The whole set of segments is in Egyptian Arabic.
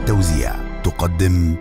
للتوزيع تقدم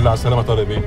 لله على السلامه طارق بيه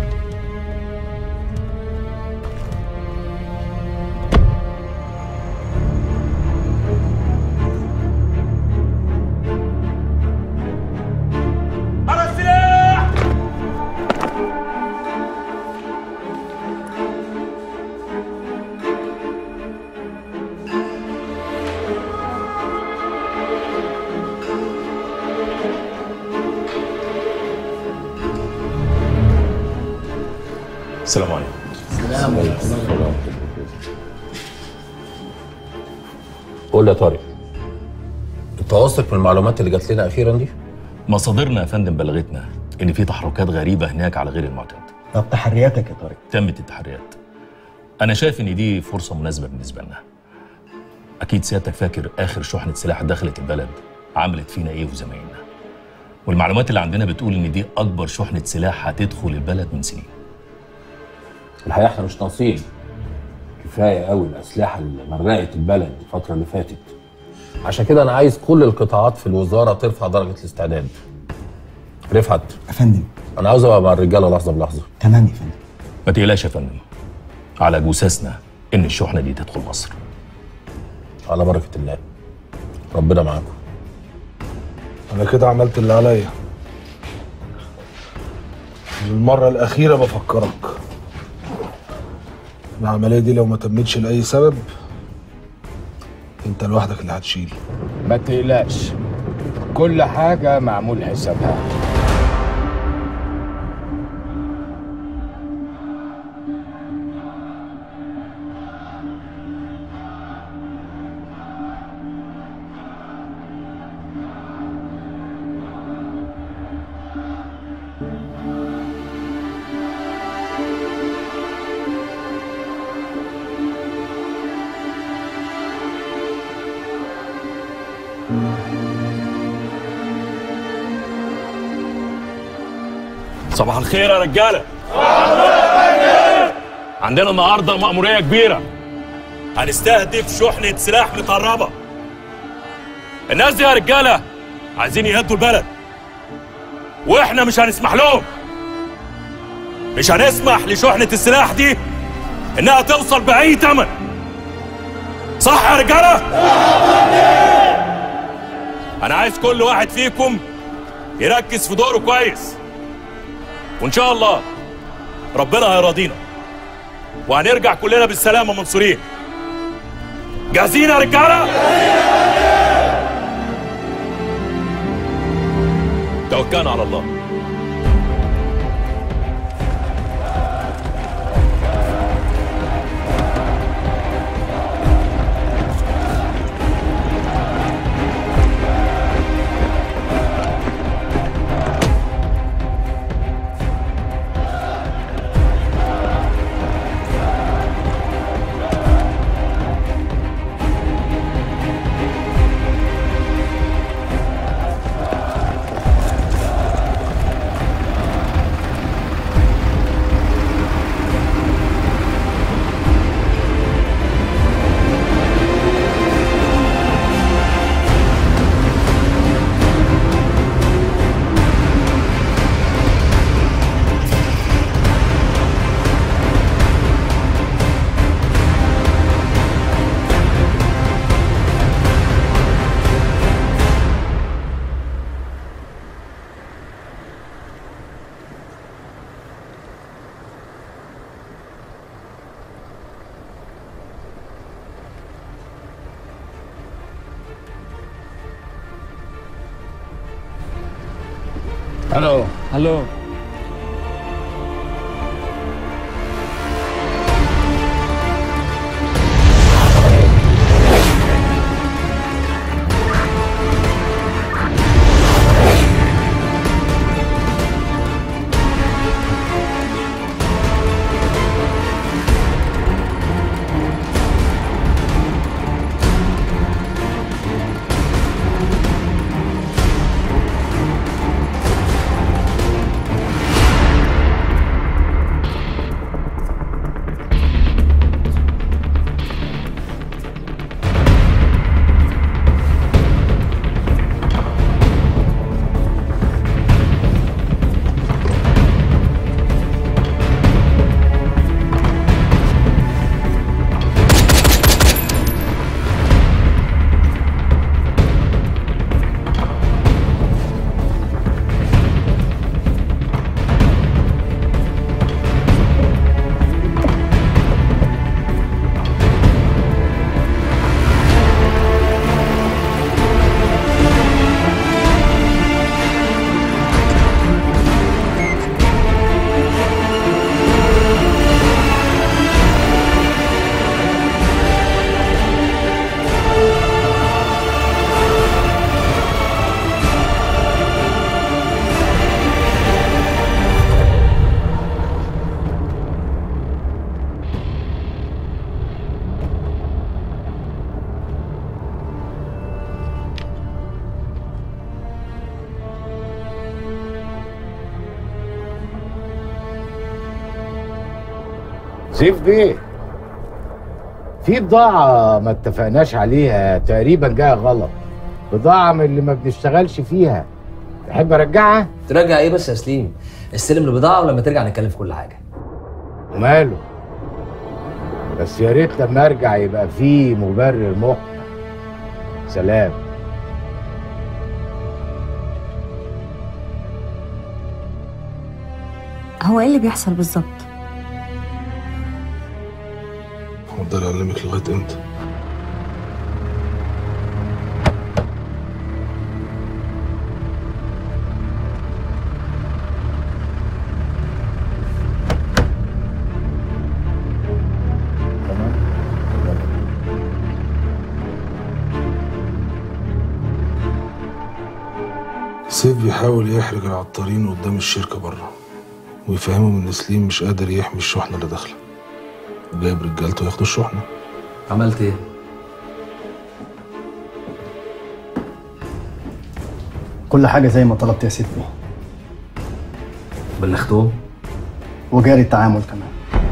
السلام عليكم قول لي يا طارق انت واثق من المعلومات اللي جات لنا اخيرا دي؟ مصادرنا يا فندم بلغتنا ان في تحركات غريبه هناك على غير المعتاد طب تحرياتك يا طارق تمت التحريات انا شايف ان دي فرصه مناسبه بالنسبه لنا اكيد سيادتك فاكر اخر شحنه سلاح دخلت البلد عملت فينا ايه وزمايلنا والمعلومات اللي عندنا بتقول ان دي اكبر شحنه سلاح هتدخل البلد من سنين الحقيقه احنا مش ناقصين كفايه قوي الاسلحه اللي مرقت البلد الفتره اللي فاتت عشان كده انا عايز كل القطاعات في الوزاره ترفع درجه الاستعداد رفعت يا فندم انا عاوز ابقى مع الرجاله لحظه بلحظه تمام يا فندم ما تقلقش يا فندم على جثثنا ان الشحنه دي تدخل مصر على بركه الله ربنا معاكم انا كده عملت اللي عليا للمرة الأخيرة بفكرك العملية دي لو ما تمتش لأي سبب انت لوحدك اللي هتشيل ما تقلقش كل حاجة معمول حسابها صباح الخير يا رجاله عندنا النهارده مأمورية كبيرة هنستهدف شحنة سلاح متهربة الناس دي يا رجالة عايزين يهدوا البلد واحنا مش هنسمح لهم مش هنسمح لشحنة السلاح دي انها توصل بأي تمن صح يا رجالة انا عايز كل واحد فيكم يركز في دوره كويس وان شاء الله ربنا هيراضينا وهنرجع كلنا بالسلامه منصورين جاهزين يا رجاله توكلنا على الله الو الو سيف بيه في بضاعة ما اتفقناش عليها تقريبا جاية غلط بضاعة من اللي ما بنشتغلش فيها تحب ارجعها؟ ترجع ايه بس يا سليم استلم البضاعه ولما ترجع نتكلم في كل حاجه وماله بس يا ريت لما ارجع يبقى في مبرر مقنع سلام هو ايه اللي بيحصل بالظبط هفضل اعلمك لغايه امتى سيف بيحاول يحرج العطارين قدام الشركة بره ويفهمهم إن سليم مش قادر يحمي الشحنة اللي داخلة وجايب رجالته ياخدوا الشحنة عملت ايه كل حاجة زي ما طلبت يا سيدي بلغتهم وجاري التعامل كمان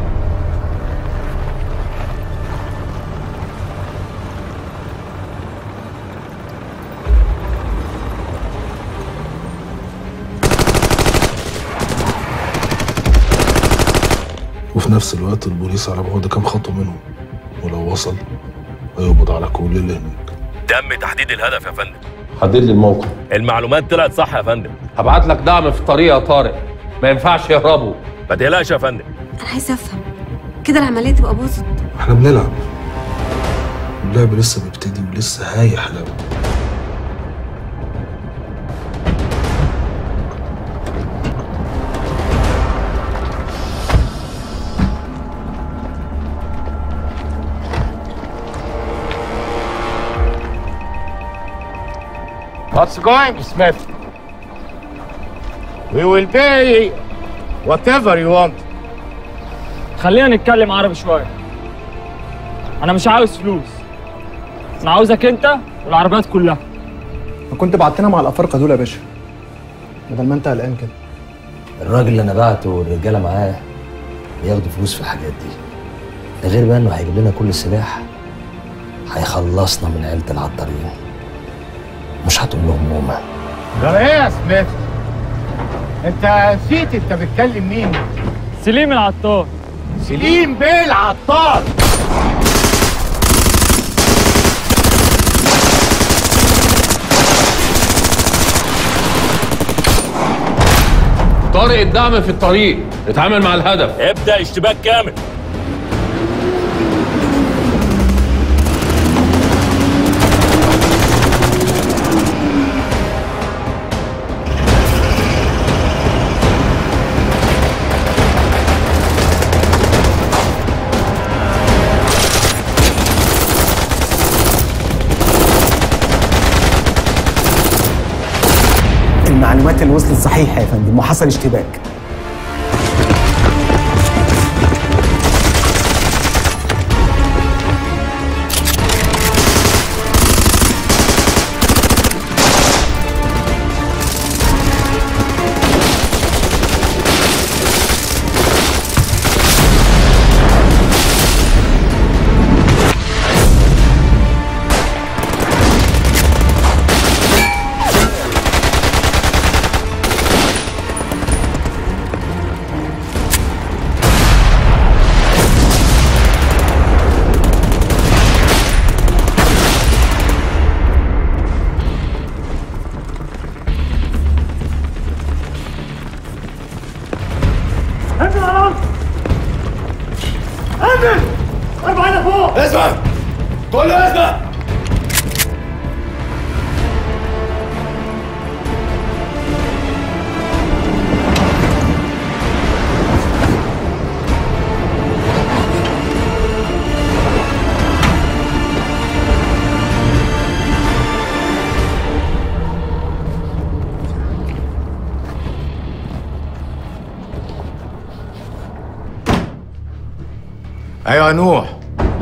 وفي نفس الوقت البوليس على بعد كام خطوة منهم ولو وصل هيقبض على كل اللي هناك تم تحديد الهدف يا فندم حدد لي الموقع المعلومات طلعت صح يا فندم هبعت لك دعم في الطريق يا طارق ما ينفعش يهربوا ما تقلقش يا فندم انا عايزه افهم كده العمليه تبقى باظت احنا بنلعب اللعب لسه بيبتدي ولسه هيحلو What's going, Smith? We will pay whatever you want. خلينا نتكلم عربي شوية أنا مش عاوز فلوس أنا عاوزك أنت والعربيات كلها فكنت بعتنا مع الأفارقة دول يا باشا بدل ما أنت قلقان كده الراجل اللي انا بعته والرجاله معاه بياخدوا فلوس في الحاجات دي ده غير بقى انه هيجيب لنا كل السلاح هيخلصنا من عيله العطارين مش هتقول لهم نومه جرى ايه يا سميث؟ انت نسيت انت بتكلم مين؟ سليم العطار سليم بيه العطار طارق الدعم في الطريق اتعامل مع الهدف ابدا اشتباك كامل المعلومات اللي وصلت صحيحه يا فندم وحصل اشتباك اسمع كله اسمع ايوه يا نوح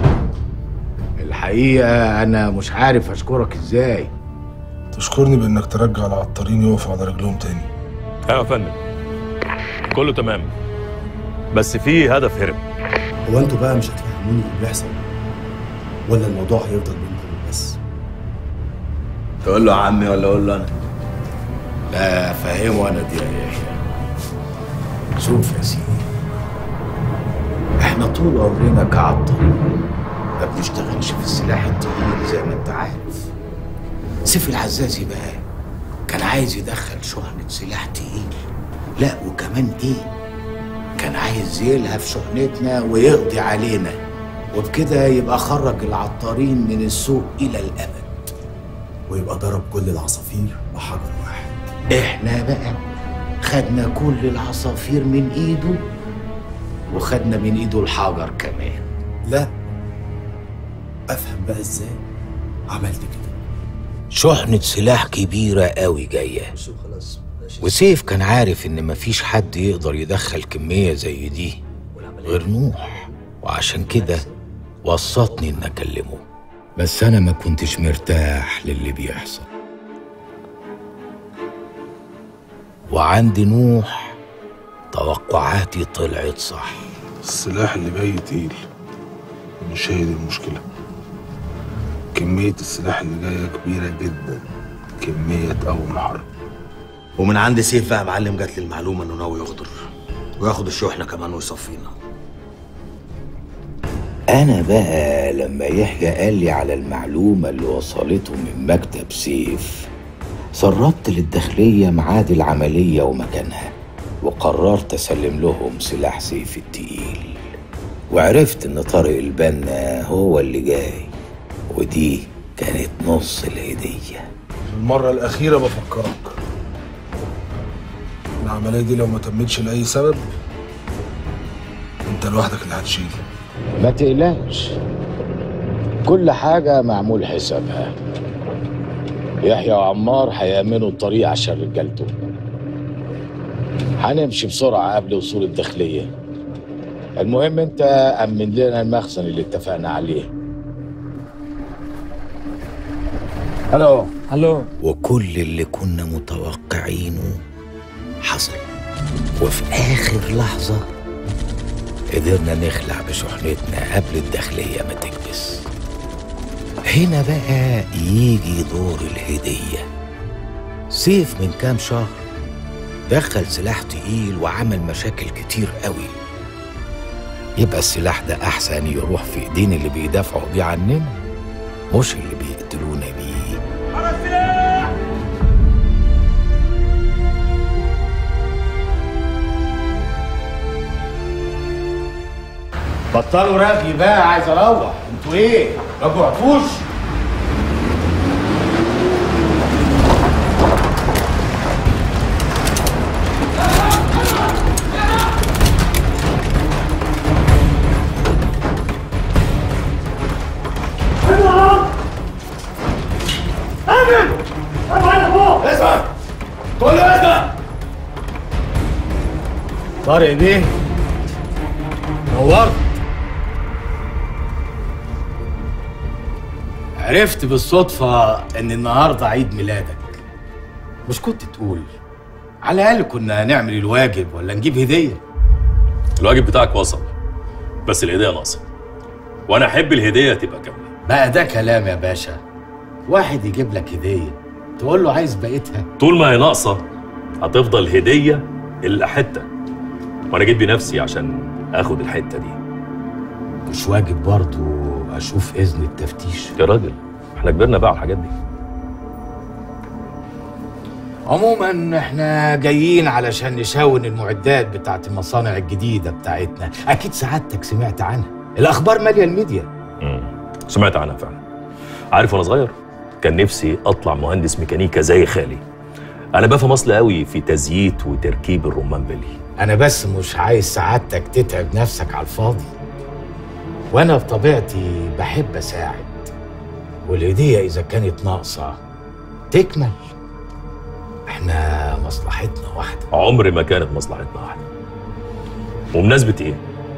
الحقيقه انا مش عارف اشكرك ازاي تشكرني بإنك ترجع العطارين يقفوا على رجلهم تاني ايوه يا فندم كله تمام بس في هدف هرب هو انتوا بقى مش هتفهموني اللي بيحصل ولا الموضوع هيفضل بينكم بس تقول له عمي ولا اقول له انا لا فهمه انا دي يا يحيى شوف يا سيدي احنا طول عمرنا كعطارين ما بنشتغلش في السلاح التقيل زي ما انت عارف سيف العزازي بقى كان عايز يدخل شحنة سلاح تقيل لا وكمان ايه كان عايز يلهف شحنتنا ويقضي علينا وبكده يبقى خرج العطارين من السوق الى الابد ويبقى ضرب كل العصافير بحجر واحد احنا بقى خدنا كل العصافير من ايده وخدنا من ايده الحجر كمان لا افهم بقى ازاي عملت كده شحنة سلاح كبيرة قوي جاية وسيف كان عارف ان مفيش حد يقدر يدخل كمية زي دي غير نوح وعشان كده وسطني ان اكلمه بس انا ما كنتش مرتاح للي بيحصل وعند نوح توقعاتي طلعت صح السلاح اللي جاي تقيل مش هي دي المشكلة كمية السلاح اللي جاية كبيرة جدا كمية تقوم الحرب ومن عند سيف بقى يا معلم جات لي المعلومه انه ناوي يغدر وياخد الشحنه كمان ويصفينا أنا بقى لما يحيى قال لي على المعلومة اللي وصلته من مكتب سيف سربت للداخلية ميعاد العملية ومكانها وقررت أسلم لهم سلاح سيف التقيل وعرفت إن طارق البنا هو اللي جاي ودي كانت نص الهدية المرة الأخيرة بفكرك العملية دي لو ما تمتش لأي سبب أنت لوحدك اللي هتشيل ما تقلقش كل حاجة معمول حسابها يحيى وعمار هيأمنوا الطريق عشان رجالته هنمشي بسرعة قبل وصول الداخلية المهم انت أمن لنا المخزن اللي اتفقنا عليه الو الو وكل اللي كنا متوقعينه حصل وفي آخر لحظة قدرنا نخلع بشحنتنا قبل الداخلية ما تكبس هنا بقى يجي دور الهدية سيف من كام شهر دخل سلاح تقيل وعمل مشاكل كتير قوي يبقى السلاح ده أحسن يروح في إيدين اللي بيدافعوا بيه عننا مش اللي بيقتلونا بيه بطلوا رغي بقى عايز اروح انتوا ايه ما جوعتوش امن ابعد فوق اسمع كله اسمع طارق بيه نورت عرفت بالصدفة إن النهاردة عيد ميلادك مش كنت تقول على الأقل كنا نعمل الواجب ولا نجيب هدية الواجب بتاعك وصل بس الهديه ناقصه وانا احب الهديه تبقى كامله بقى ده كلام يا باشا واحد يجيب لك هدية تقول له عايز بقيتها طول ما هي ناقصه هتفضل هديه الا حته وانا جيت بنفسي عشان اخد الحته دي مش واجب برضه أشوف إذن التفتيش يا راجل احنا كبرنا بقى على الحاجات دي عموما احنا جايين علشان نشاون المعدات بتاعت المصانع الجديدة بتاعتنا أكيد سعادتك سمعت عنها الأخبار مالية الميديا مم. سمعت عنها فعلا عارف وانا صغير كان نفسي اطلع مهندس ميكانيكا زي خالي انا بفهم اصل قوي في تزييت وتركيب الرمان بلي أنا بس مش عايز سعادتك تتعب نفسك على الفاضي وأنا بطبيعتي بحب أساعد والهدية إذا كانت ناقصة تكمل احنا مصلحتنا واحدة عمر ما كانت مصلحتنا واحده وبمناسبه ايه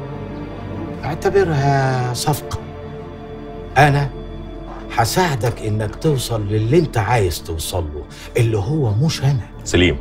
اعتبرها صفقة أنا هساعدك إنك توصل للي أنت عايز توصل له اللي هو مش أنا سليم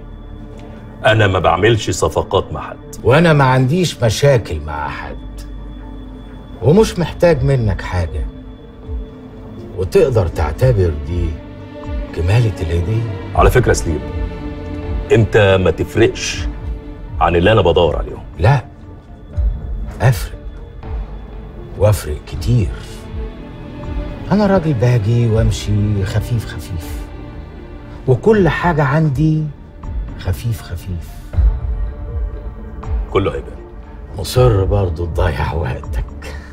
انا ما بعملش صفقات مع حد وأنا ما عنديش مشاكل مع حد ومش محتاج منك حاجة وتقدر تعتبر دي كمالة الهدية على فكره يا سليم انت ما تفرقش عن اللي انا بدور عليهم لا أفرق وأفرق كتير أنا راجل باجي وأمشي خفيف خفيف وكل حاجة عندي خفيف خفيف كله هيبان مصر برضه تضيع وقتك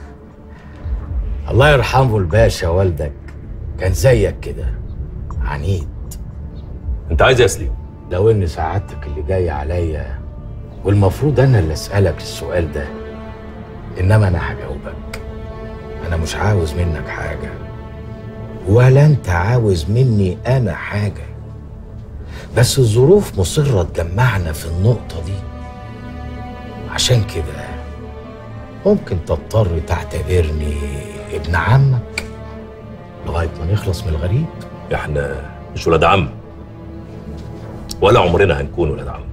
الله يرحمه الباشا والدك كان زيك كده عنيد انت عايز إيه يا سليم لو ان سعادتك اللي جاي عليا والمفروض انا اللي اسالك السؤال ده انما انا هجاوبك انا مش عاوز منك حاجه ولا انت عاوز مني انا حاجه بس الظروف مصره تجمعنا في النقطه دي عشان كده ممكن تضطر تعتبرني ابن عمك لغايه ما نخلص من الغريب احنا مش ولاد عم ولا عمرنا هنكون ولاد عم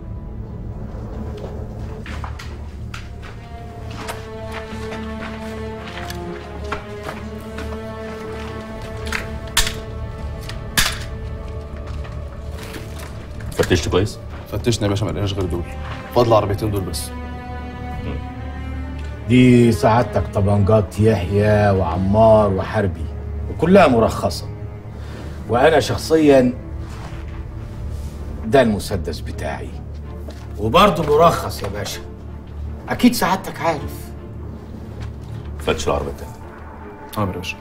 فتشت كويس؟ فتشنا يا باشا ما لقيناش غير دول فاضل العربيتين دول بس دي سعادتك طبنجات يحيى وعمار وحربي وكلها مرخصة وأنا شخصيا ده المسدس بتاعي وبرضه مرخص يا باشا أكيد سعادتك عارف فتش العربية التانية اه يا باشا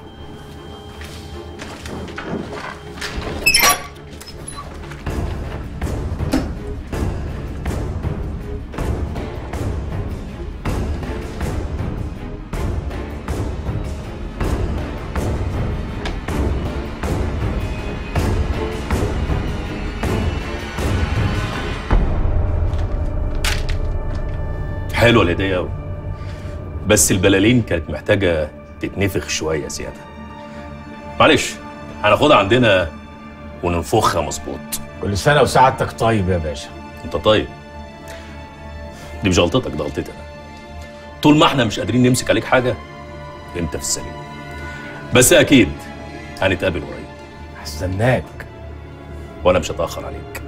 حلوة الهدية أوي بس البلالين كانت محتاجة تتنفخ شوية زيادة معلش هناخدها عندنا وننفخها مظبوط كل سنة وسعادتك طيب يا باشا انت طيب دي مش غلطتك ده غلطتي انا طول ما احنا مش قادرين نمسك عليك حاجة انت في السليم بس اكيد هنتقابل قريب هستناك وانا مش هتأخر عليك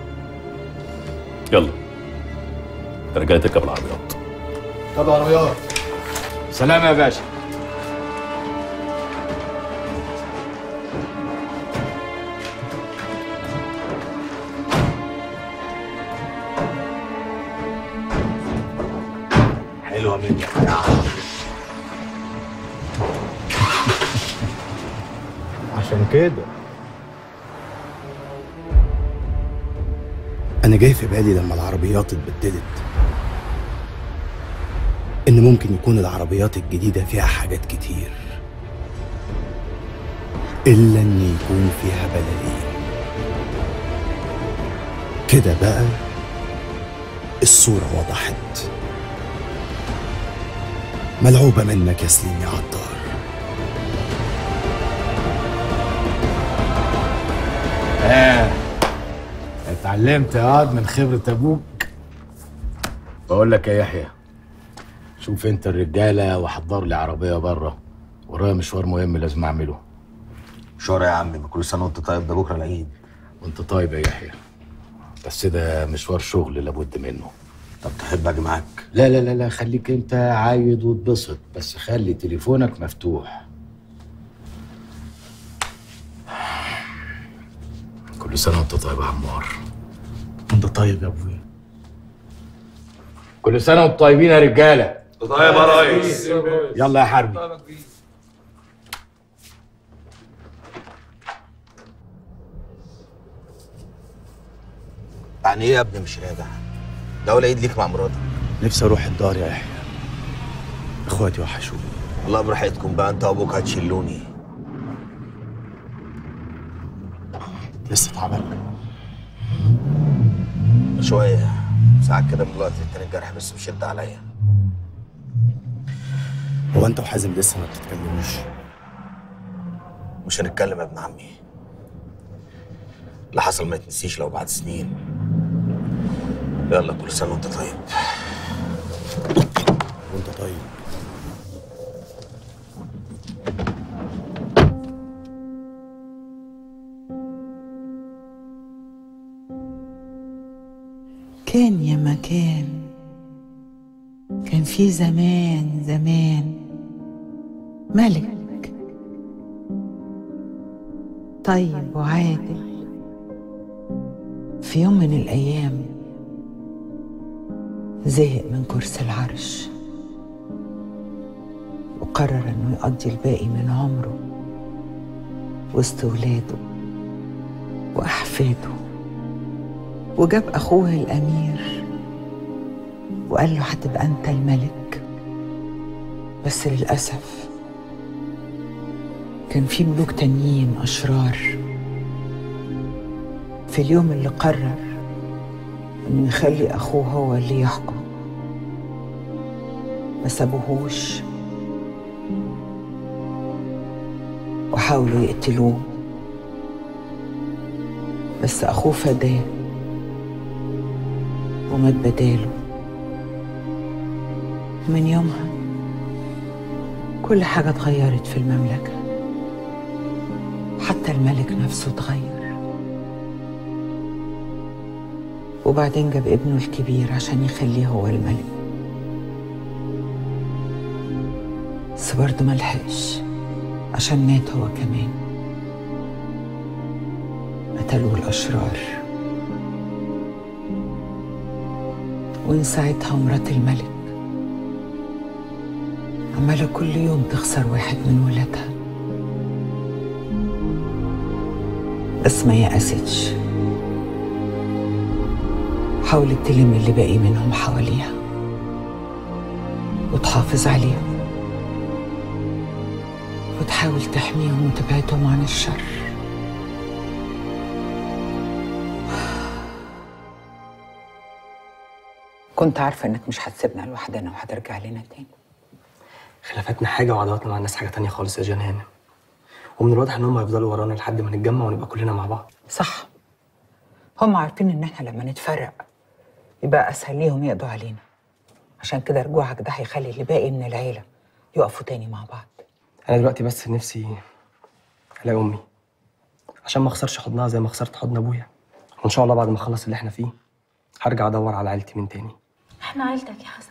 يلا انت رجعت تركب العربيات طب العربيات سلام يا باشا حلوه منك عشان كده أنا جاي في بالي لما العربيات اتبدلت إن ممكن يكون العربيات الجديدة فيها حاجات كتير إلا إن يكون فيها بلالين كده بقى الصورة وضحت ملعوبة منك يا سليم يا عطار آه اتعلمت يا واد من خبرة أبوك بقول لك يا يحيى شوف انت الرجالة وحضر لي عربية بره ورايا مشوار مهم لازم أعمله شورى يا عمي كل سنه وانت طيب ده بكره العيد وانت طيب يا يحيى بس ده مشوار شغل لابد منه طب تحب اجي معاك لا لا لا لا خليك انت عايد واتبسط بس خلي تليفونك مفتوح كل سنة وانت طيب يا عمار انت طيب يا ابويا كل سنة وانتم طيبين يا رجالة طيب يا ريس يلا يا حربي يعني ايه يا ابني مش راجع ده اول عيد ليك مع مراتك نفسي اروح الدار يا يحيى اخواتي وحشوني والله براحتكم بقى انت وابوك هتشلوني لسه تعبان شويه ساعات كده من الوقت للتاني الجرح بس بيشد عليا هو انت وحازم لسه ما بتتكلموش مش هنتكلم يا ابن عمي اللي حصل ما يتنسيش لو بعد سنين يلا كل سنه وانت طيب وانت طيب كان يا مكان كان في زمان زمان ملك طيب وعادل في يوم من الأيام زهق من كرسي العرش وقرر إنه يقضي الباقي من عمره وسط ولاده وأحفاده وجاب أخوه الأمير وقال له هتبقى أنت الملك بس للأسف كان في ملوك تانيين أشرار في اليوم اللي قرر إنه يخلي أخوه هو اللي يحكم ما سابوهوش وحاولوا يقتلوه بس أخوه فداه ومات بداله من يومها كل حاجة اتغيرت في المملكة حتى الملك نفسه اتغير وبعدين جاب ابنه الكبير عشان يخليه هو الملك بس برضه ملحقش عشان مات هو كمان قتلوه الأشرار ومن ساعتها مرات الملك عمالة كل يوم تخسر واحد من ولادها بس ما يأستش حاولت تلم اللي باقي منهم حواليها وتحافظ عليهم وتحاول تحميهم وتبعدهم عن الشر كنت عارفة إنك مش هتسيبنا لوحدنا وهترجع لنا تاني خلافاتنا حاجه وعداواتنا مع الناس حاجه تانية خالص يا جان هانم ومن الواضح ان هم هيفضلوا ورانا لحد ما نتجمع ونبقى كلنا مع بعض صح هم عارفين إن إحنا لما نتفرق يبقى أسهل ليهم يقضوا علينا عشان كده رجوعك ده هيخلي اللي باقي من العيلة يقفوا تاني مع بعض انا دلوقتي بس نفسي الاقي امي عشان ما اخسرش حضنها زي ما خسرت حضن ابويا وان شاء الله بعد ما اخلص اللي احنا فيه هرجع ادور على عيلتي من تاني احنا عيلتك يا حسن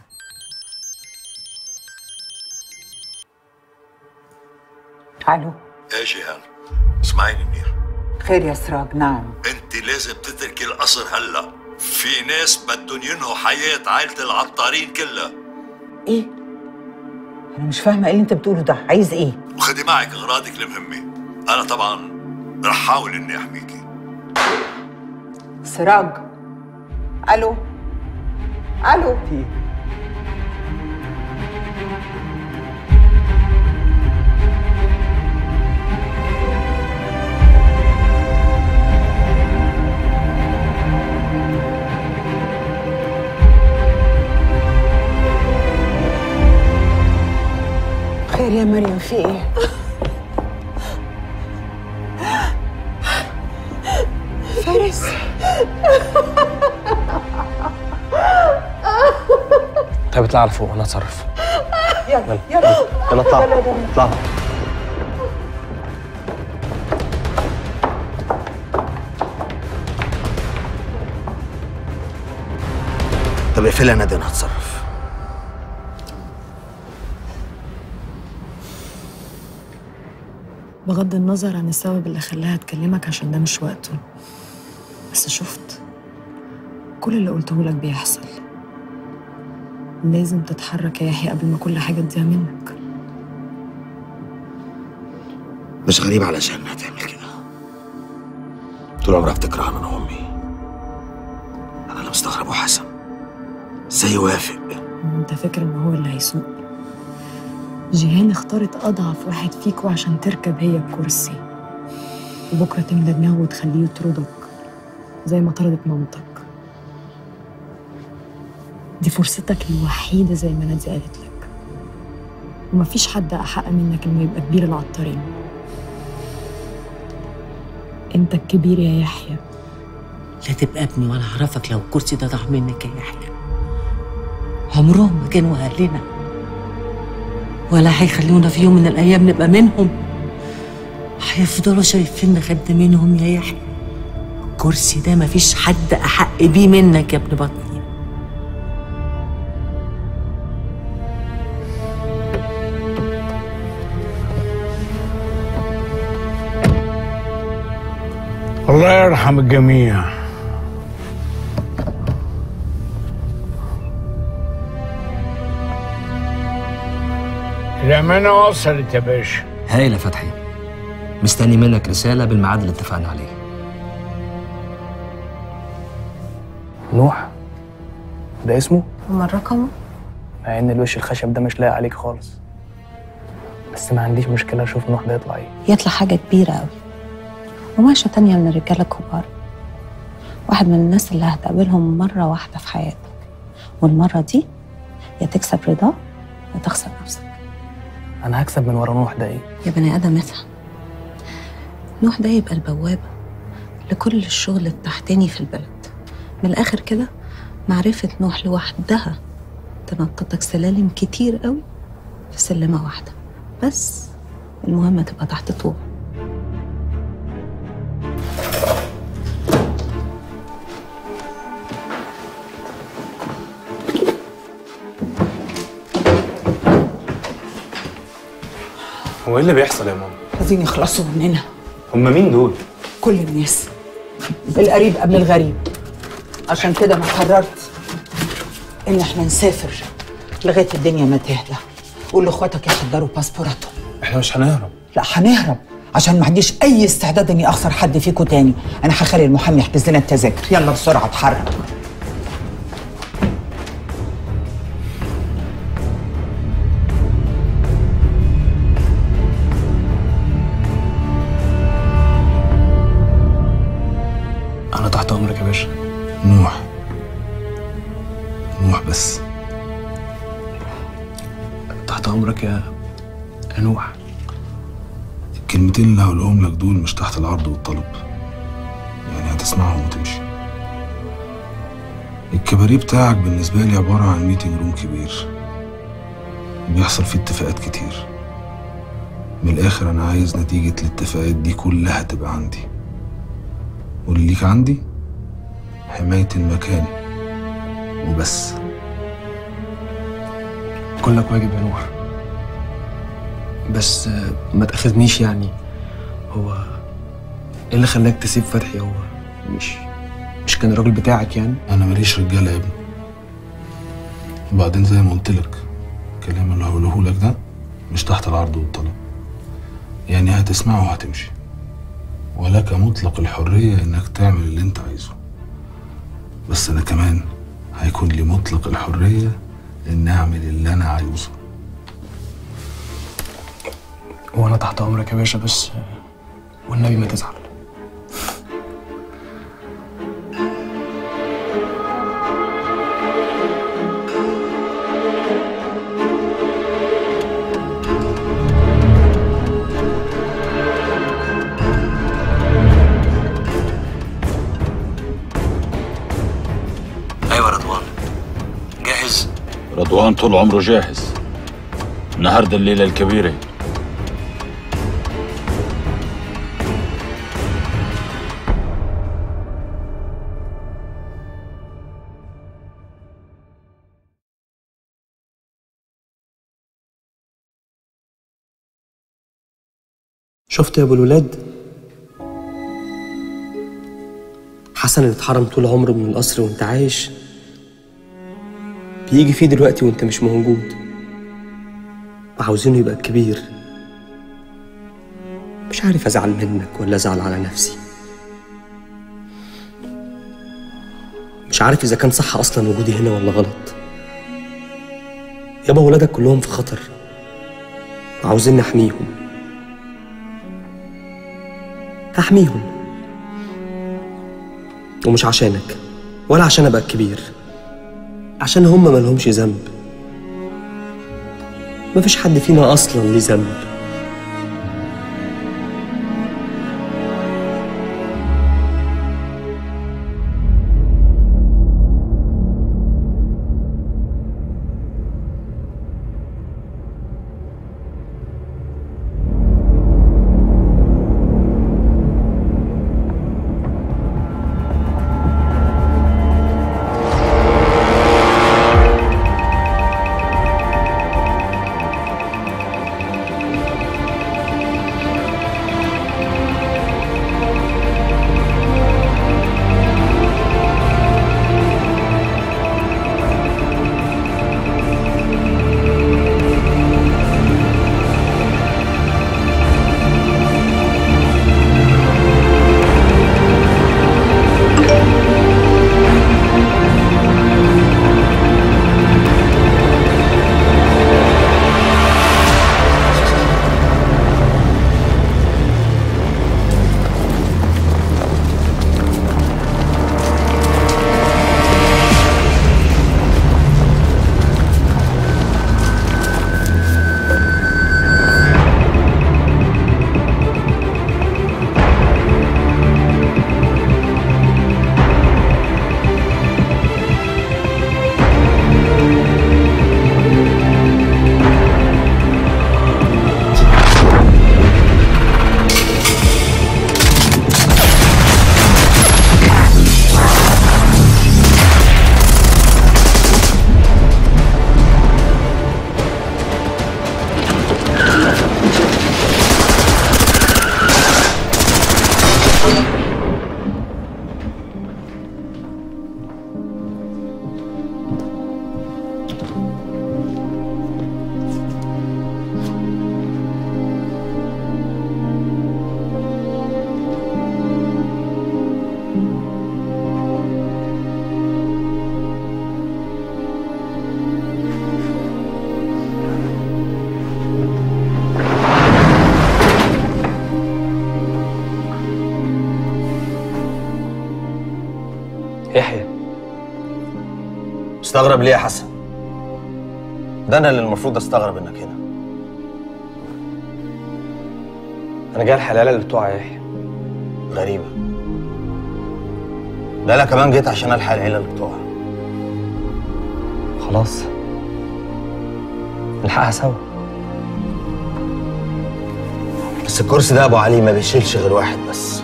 الو ايه جيهان اسمعيني منير خير يا سراج نعم انت لازم تتركي القصر هلا في ناس بدهم ينهوا حياة عائلة العطارين كلها ايه انا مش فاهمه ايه اللي انت بتقوله ده عايز ايه وخدي معك اغراضك المهمة انا طبعا رح حاول اني احميكي سراج الو الو خير يا مريم في ايه فارس طيب اطلع على فوق انا اتصرف يلا يلا يلا اطلع يلا يا جميل. اطلع طب اقفلها نادي انا هتصرف بغض النظر عن السبب اللي خلاها تكلمك عشان ده مش وقته بس شفت كل اللي قلته لك بيحصل لازم تتحرك يا يحيى قبل ما كل حاجة تضيع منك مش غريب علشان انها تعمل كده طول عمرها بتكرهنا انا وامي انا اللي مستغرب وحسن ازاي يوافق انت فاكر ان هو اللي هيسوق جيهان اختارت اضعف واحد فيكوا عشان تركب هي الكرسي وبكره تملى دماغه وتخليه يطردك زي ما طردت مامتك دي فرصتك الوحيده زي ما نادي قالت لك ومفيش حد احق منك انه يبقى كبير العطارين انت الكبير يا يحيى لا تبقى ابني ولا اعرفك لو الكرسي ده ضاع منك يا يحيى عمرهم ما كانوا اهلنا ولا هيخلونا في يوم من الايام نبقى منهم هيفضلوا شايفيننا خد منهم يا يحيى الكرسي ده مفيش حد احق بيه منك يا ابن بطني الله يرحم الجميع الأمانة وصلت يا باشا هايل يا فتحي مستني منك رسالة بالميعاد اللي اتفقنا عليه نوح ده اسمه امال رقمه مع ان الوش الخشب ده مش لايق عليك خالص بس ما عنديش مشكله اشوف نوح ده يطلع ايه يطلع حاجة كبيرة أوي وماشية تانية من الرجالة الكبار واحد من الناس اللي هتقابلهم مرة واحدة في حياتك والمرة دي يا تكسب رضاه يا تخسر نفسك انا هكسب من ورا نوح ده ايه يا بني آدم افهم نوح ده يبقى البوابة لكل الشغل التحتاني في البلد من الآخر كده معرفة نوح لوحدها تنططك سلالم كتير قوي في سلمة واحدة بس المهم تبقى تحت طوع هو ايه اللي بيحصل يا ماما؟ عايزين يخلصوا مننا هم مين دول؟ كل الناس القريب قبل الغريب عشان كده انا قررت ان احنا نسافر لغايه الدنيا ما تهدى قول لاخواتك يحضروا باسبوراتهم احنا مش هنهرب لا هنهرب عشان ما عنديش اي استعداد اني اخسر حد فيكم تاني انا هخلي المحامي يحجز لنا التذاكر يلا بسرعه اتحرك انا تحت امرك يا باشا نوح نوح بس تحت امرك يا يا نوح الكلمتين اللي هقولهم لك دول مش تحت العرض والطلب يعني هتسمعهم وتمشي الكباريه بتاعك بالنسبة لي عبارة عن ميتنج روم كبير بيحصل فيه اتفاقات كتير من الآخر أنا عايز نتيجة الاتفاقات دي كلها تبقى عندي واللي ليك عندي حماية المكان وبس كلك واجب يا نوح بس آه، ما تاخذنيش يعني هو ايه اللي خلاك تسيب فتحي هو مش مش كان الراجل بتاعك يعني أنا ماليش رجالة يا ابني وبعدين زي ما قلت لك الكلام اللي هقوله لك ده مش تحت العرض والطلب يعني هتسمعه وهتمشي ولك مطلق الحرية إنك تعمل اللي أنت عايزه بس أنا كمان هيكون لي مطلق الحرية إن أعمل اللي أنا عايزه وانا تحت امرك يا باشا بس آه، والنبي ما تزعل ايوه رضوان جاهز رضوان طول عمره جاهز النهارده الليله الكبيره شفت يا ابو الولاد حسن اللي اتحرم طول عمره من القصر وانت عايش بيجي فيه دلوقتي وانت مش موجود وعاوزينه يبقى كبير مش عارف ازعل منك ولا ازعل على نفسي مش عارف اذا كان صح اصلا وجودي هنا ولا غلط يابا ولادك كلهم في خطر وعاوزيني احميهم هحميهم ومش عشانك ولا عشان ابقى الكبير عشان هم ملهمش ذنب مفيش حد فينا اصلا ليه ذنب مستغرب ليه يا حسن ده انا اللي المفروض استغرب انك هنا انا جاي الحلاله اللي بتوع يا يحيى غريبه لا لا كمان جيت عشان الحق العيله اللي بتوعها خلاص نلحقها سوا بس الكرسي ده يا ابو علي ما بيشيلش غير واحد بس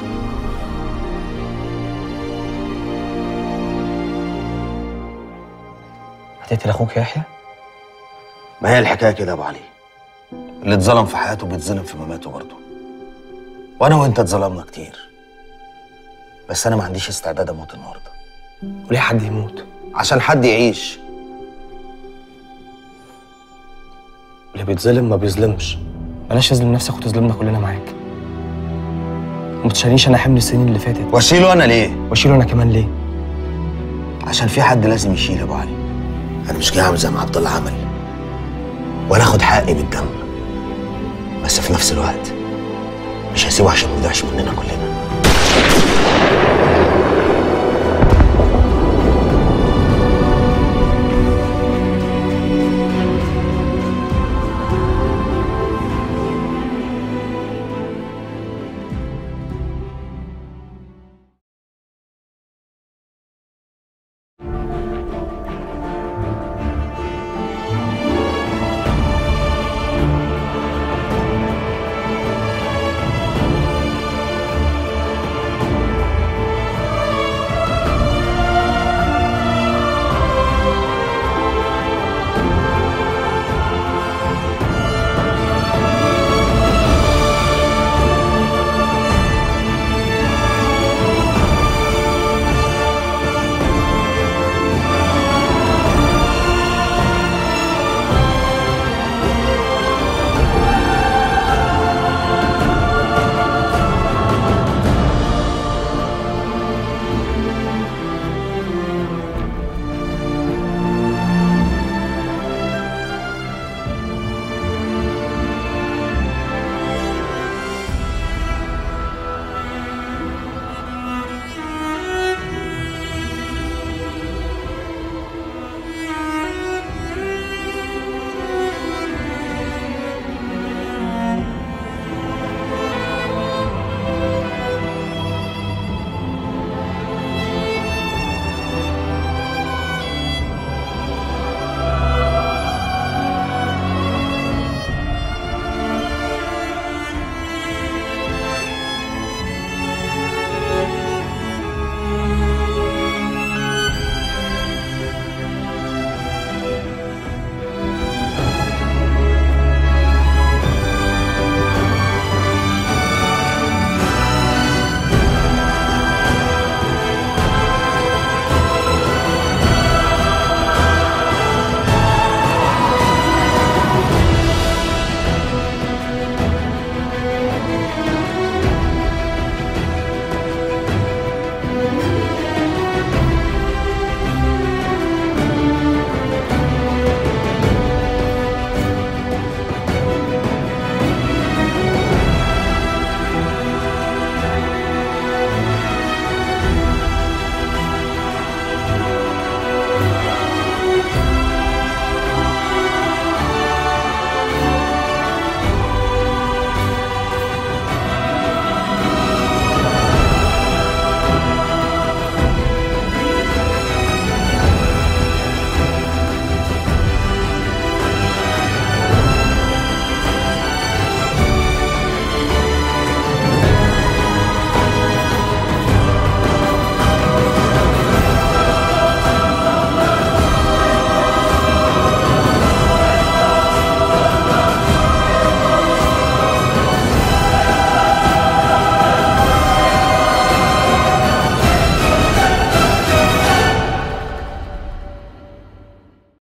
هتقتل اخوك يا يحيى ما هي الحكايه كده يا ابو علي اللي اتظلم في حياته بيتظلم في مماته برضه وانا وانت اتظلمنا كتير بس انا ما عنديش استعداد اموت النهارده وليه حد يموت عشان حد يعيش اللي بيتظلم ما بيظلمش بلاش تظلم نفسك وتظلمنا كلنا معاك وما تشيلنيش انا حمل السنين اللي فاتت واشيله انا ليه واشيله انا كمان ليه عشان في حد لازم يشيل يا ابو علي انا مش جاي اعمل زي ما عبد الله عمل ولا اخد حقي بالدم بس في نفس الوقت مش هسيبه عشان ما يضيعش مننا كلنا